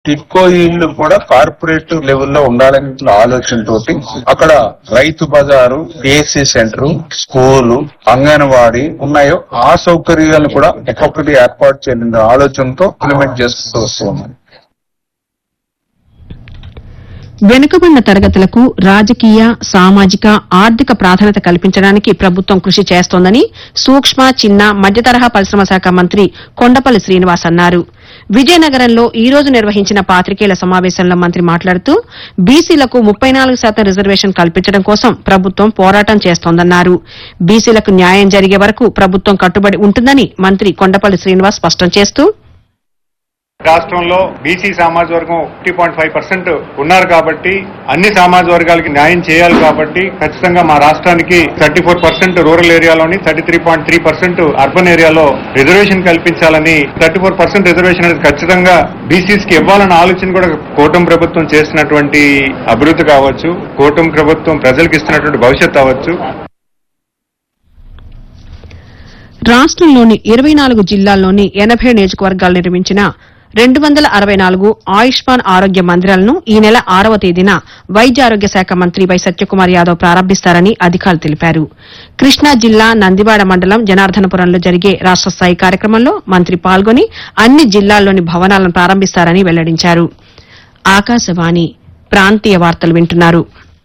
టిట్కో ఇల్లు కూడా కార్పొరేట్ లెవెల్లో ఉండాలనే ఆలోచన తోటి అక్కడ రైతు బజారు పిఎస్సి సెంటర్ స్కూలు అంగన్వాడీ ఉన్నాయో ఆ సౌకర్యాలను కూడా ఒక్కొక్కటి ఏర్పాటు చేయాలనే ఆలోచనతో ఇంప్లిమెంట్ చేస్తూ వస్తున్నాం వెనుకబడిన తరగతులకు రాజకీయ సామాజిక ఆర్థిక ప్రాధాన్యత కల్పించడానికి ప్రభుత్వం కృషి చేస్తోందని సూక్ష్మ చిన్న మధ్యతరహా పరిశ్రమ శాఖ మంత్రి కొండపల్లి శ్రీనివాస్ అన్నారు విజయనగరంలో ఈ రోజు నిర్వహించిన పాత్రికేయుల సమావేశంలో మంత్రి మాట్లాడుతూ బీసీలకు ముప్పై నాలుగు శాతం రిజర్వేషన్ కల్పించడం కోసం ప్రభుత్వం పోరాటం చేస్తోందన్నారు బీసీలకు న్యాయం జరిగే వరకు ప్రభుత్వం కట్టుబడి ఉంటుందని మంత్రి కొండపల్లి శ్రీనివాస్ స్పష్టం చేస్తూ రాష్ట్రంలో బీసీ సామాజ వర్గం ఒకటి పాయింట్ ఫైవ్ పర్సెంట్ ఉన్నారు కాబట్టి అన్ని సామాజ వర్గాలకి న్యాయం చేయాలి కాబట్టి ఖచ్చితంగా మా రాష్ట్రానికి థర్టీ ఫోర్ పర్సెంట్ రూరల్ ఏరియాలోని thirty three point three percent urban ఏరియాలో రిజర్వేషన్ కల్పించాలని థర్టీ ఫోర్ పర్సెంట్ రిజర్వేషన్ అనేది ఖచ్చితంగా బీసీస్ కి ఇవ్వాలన్న ఆలోచన కూడా కూటమి ప్రభుత్వం చేస్తున్నటువంటి అభివృద్ధి కావచ్చు కూటమి ప్రభుత్వం ప్రజలకు ఇస్తున్నటువంటి భవిష్యత్ అవ్వచ్చు రాష్ట్రంలోని ఇరవై నాలుగు జిల్లాల్లోని ఎనభై నియోజకవర్గాలు నిర్మించిన రెండు వందల అరవై నాలుగు ఆయుష్మాన్ ఆరోగ్య మందిరాలను ఈ నెల ఆరవ తేదీన వైద్య ఆరోగ్య శాఖ మంత్రి వై సత్యకుమార్ యాదవ్ ప్రారంభిస్తారని అధికారులు తెలిపారు కృష్ణా జిల్లా నందివాడ మండలం జనార్దనపురంలో జరిగే రాష్ట స్థాయి కార్యక్రమంలో మంత్రి పాల్గొని అన్ని జిల్లాల్లోని భవనాలను ప్రారంభిస్తారని వెల్లడించారు ఆకాశవాణి ప్రాంతీయ వార్తలు వింటున్నారు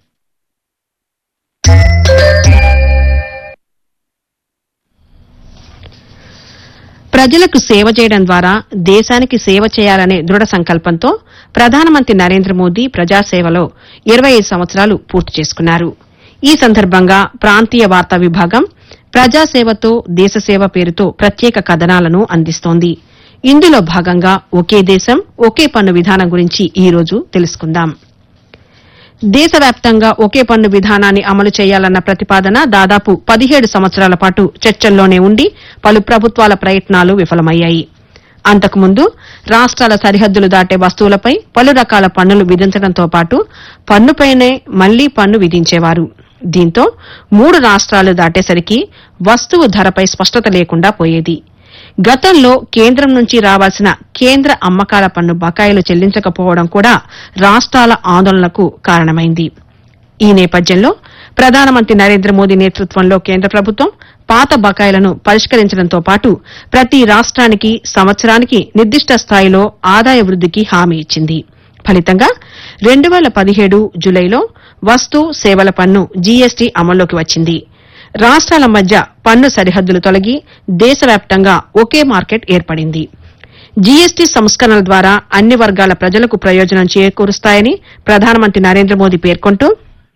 ప్రజలకు సేవ చేయడం ద్వారా దేశానికి సేవ చేయాలనే దృఢ సంకల్పంతో ప్రధానమంత్రి నరేంద్ర మోదీ ప్రజాసేవలో ఇరవై ఐదు సంవత్సరాలు పూర్తి చేసుకున్నారు ఈ సందర్భంగా ప్రాంతీయ వార్తా విభాగం ప్రజాసేవతో దేశసేవ పేరుతో ప్రత్యేక కథనాలను అందిస్తోంది ఇందులో భాగంగా ఒకే దేశం ఒకే పన్ను విధానం గురించి ఈ రోజు తెలుసుకుందాం దేశవ్యాప్తంగా ఒకే పన్ను విధానాన్ని అమలు చేయాలన్న ప్రతిపాదన దాదాపు పదిహేడు సంవత్సరాల పాటు చర్చల్లోనే ఉండి పలు ప్రభుత్వాల ప్రయత్నాలు విఫలమయ్యాయి అంతకుముందు రాష్ట్రాల సరిహద్దులు దాటే వస్తువులపై పలు రకాల పన్నులు విధించడంతో పాటు పన్నుపైనే మళ్లీ పన్ను విధించేవారు దీంతో మూడు రాష్ట్రాలు దాటేసరికి వస్తువు ధరపై స్పష్టత లేకుండా పోయేది గతంలో కేంద్రం నుంచి రావాల్సిన కేంద్ర అమ్మకాల పన్ను బకాయిలు చెల్లించకపోవడం కూడా రాష్ట్రాల ఆందోళనకు కారణమైంది ఈ నేపథ్యంలో ప్రధానమంత్రి నరేంద్ర మోదీ నేతృత్వంలో కేంద్ర ప్రభుత్వం పాత బకాయిలను పరిష్కరించడంతో పాటు ప్రతి రాష్ట్రానికి సంవత్సరానికి నిర్దిష్ట స్థాయిలో ఆదాయ వృద్దికి హామీ ఇచ్చింది ఫలితంగా రెండు వేల పదిహేడు జులైలో వస్తు సేవల పన్ను జీఎస్టీ అమల్లోకి వచ్చింది రాష్ట్రాల మధ్య పన్ను సరిహద్దులు తొలగి దేశవ్యాప్తంగా ఒకే మార్కెట్ ఏర్పడింది జీఎస్టీ సంస్కరణల ద్వారా అన్ని వర్గాల ప్రజలకు ప్రయోజనం చేకూరుస్తాయని ప్రధానమంత్రి నరేంద్ర మోదీ పేర్కొంటూ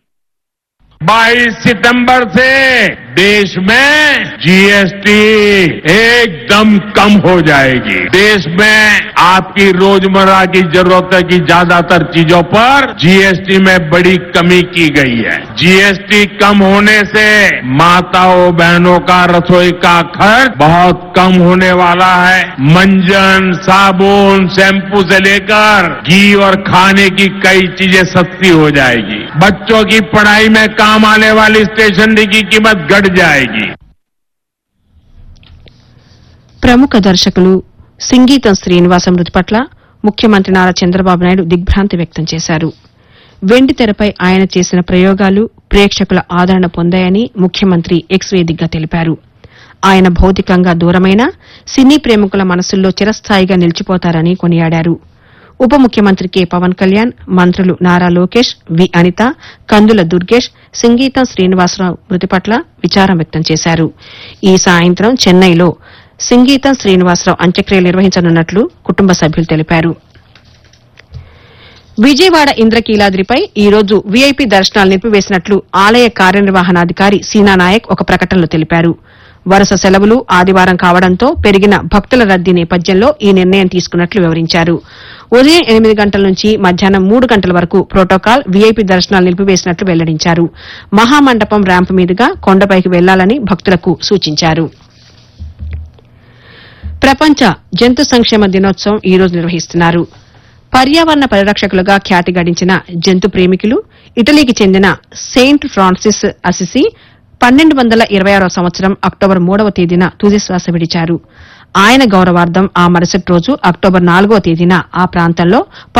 22 सितंबर से देश में जीएसटी एकदम कम हो जाएगी देश में आपकी रोजमर्रा की जरूरतों की ज्यादातर चीजों पर जीएसटी में बड़ी कमी की गई है जीएसटी कम होने से माताओं बहनों का रसोई का खर्च बहुत कम होने वाला है मंजन साबुन शैम्पू से लेकर घी और खाने की कई चीजें सस्ती हो जाएगी बच्चों की पढ़ाई में काम आने वाली स्टेशनरी की कीमत घट जाएगी ప్రముఖ దర్శకులు సింగీతం శ్రీనివాస మృతి పట్ల ముఖ్యమంత్రి నారా చంద్రబాబు నాయుడు దిగ్భ్రాంతి వ్యక్తం చేశారు వెండి తెరపై ఆయన చేసిన ప్రయోగాలు ప్రేక్షకుల ఆదరణ పొందాయని ముఖ్యమంత్రి ఎక్స్ వేదికగా తెలిపారు ఆయన భౌతికంగా దూరమైన సినీ ప్రేమికుల మనసుల్లో చిరస్థాయిగా నిలిచిపోతారని కొనియాడారు ఉప ముఖ్యమంత్రి కె పవన్ కళ్యాణ్ మంత్రులు నారా లోకేష్ వి అనిత కందుల దుర్గేష్ సింగీతం శ్రీనివాసరావు మృతి పట్ల విచారం వ్యక్తం చేశారు ఈ సాయంత్రం చెన్నైలో సింగీతం శ్రీనివాసరావు అంత్యక్రియలు నిర్వహించనున్నట్లు కుటుంబ సభ్యులు తెలిపారు విజయవాడ ఇంద్రకీలాద్రిపై ఈ రోజు వీఐపీ దర్శనాలు నిలిపివేసినట్లు ఆలయ కార్యనిర్వహణాధికారి సీనా నాయక్ ఒక ప్రకటనలో తెలిపారు వరుస సెలవులు ఆదివారం కావడంతో పెరిగిన భక్తుల రద్దీ నేపథ్యంలో ఈ నిర్ణయం తీసుకున్నట్లు వివరించారు ఉదయం ఎనిమిది గంటల నుంచి మధ్యాహ్నం మూడు గంటల వరకు ప్రోటోకాల్ వీఐపీ దర్శనాలు నిలిపివేసినట్లు వెల్లడించారు మహామండపం ర్యాంపు మీదుగా కొండపైకి వెళ్లాలని భక్తులకు సూచించారు ప్రపంచ జంతు సంక్షేమ దినోత్సవం ఈ రోజు నిర్వహిస్తున్నారు పర్యావరణ పరిరక్షకులుగా ఖ్యాతి గడించిన జంతు ప్రేమికులు ఇటలీకి చెందిన సెయింట్ ఫ్రాన్సిస్ అసిసి పన్నెండు వందల ఇరవై ఆరో సంవత్సరం అక్టోబర్ మూడవ తేదీన తుదిశ్వాస విడిచారు ఆయన గౌరవార్థం ఆ మరుసటి రోజు అక్టోబర్ నాలుగో తేదీన ఆ ప్రాంతంలో